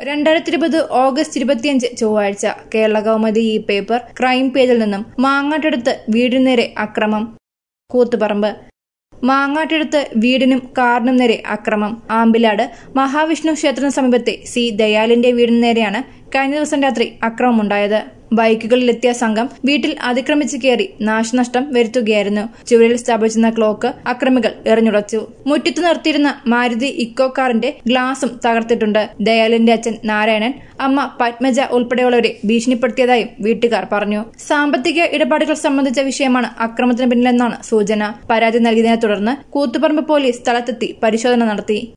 രണ്ടായിരത്തി ഇരുപത് ഓഗസ്റ്റ് ഇരുപത്തിയഞ്ച് ചൊവ്വാഴ്ച കേരള കൗമുദി ഈ പേപ്പർ ക്രൈം പേജിൽ നിന്നും മാങ്ങാട്ടടുത്ത് വീടിനു നേരെ അക്രമം കൂത്തുപറമ്പ് മാങ്ങാട്ടിടത്ത് വീടിനും കാറിനും നേരെ അക്രമം ആമ്പിലാട് മഹാവിഷ്ണു ക്ഷേത്രത്തിന് സമീപത്തെ സി ദയാലിന്റെ വീടിന് നേരെയാണ് കഴിഞ്ഞ ദിവസം രാത്രി അക്രമമുണ്ടായത് ബൈക്കുകളിലെത്തിയ സംഘം വീട്ടിൽ അതിക്രമിച്ചു കയറി നാശനഷ്ടം വരുത്തുകയായിരുന്നു ചുവരിൽ സ്ഥാപിച്ചിരുന്ന ക്ലോക്ക് അക്രമികൾ എറിഞ്ഞുടച്ചു മുറ്റത്ത് നിർത്തിയിരുന്ന മാരുതി ഇക്കോ കാറിന്റെ ഗ്ലാസും തകർത്തിട്ടുണ്ട് ദയാലിന്റെ അച്ഛൻ നാരായണൻ അമ്മ പത്മജ ഉൾപ്പെടെയുള്ളവരെ ഭീഷണിപ്പെടുത്തിയതായും വീട്ടുകാർ പറഞ്ഞു സാമ്പത്തിക ഇടപാടുകൾ സംബന്ധിച്ച വിഷയമാണ് അക്രമത്തിന് പിന്നിലെന്നാണ് സൂചന പരാതി നൽകിയതിനെ തുടർന്ന് കൂത്തുപറമ്പ് പോലീസ് സ്ഥലത്തെത്തി പരിശോധന നടത്തി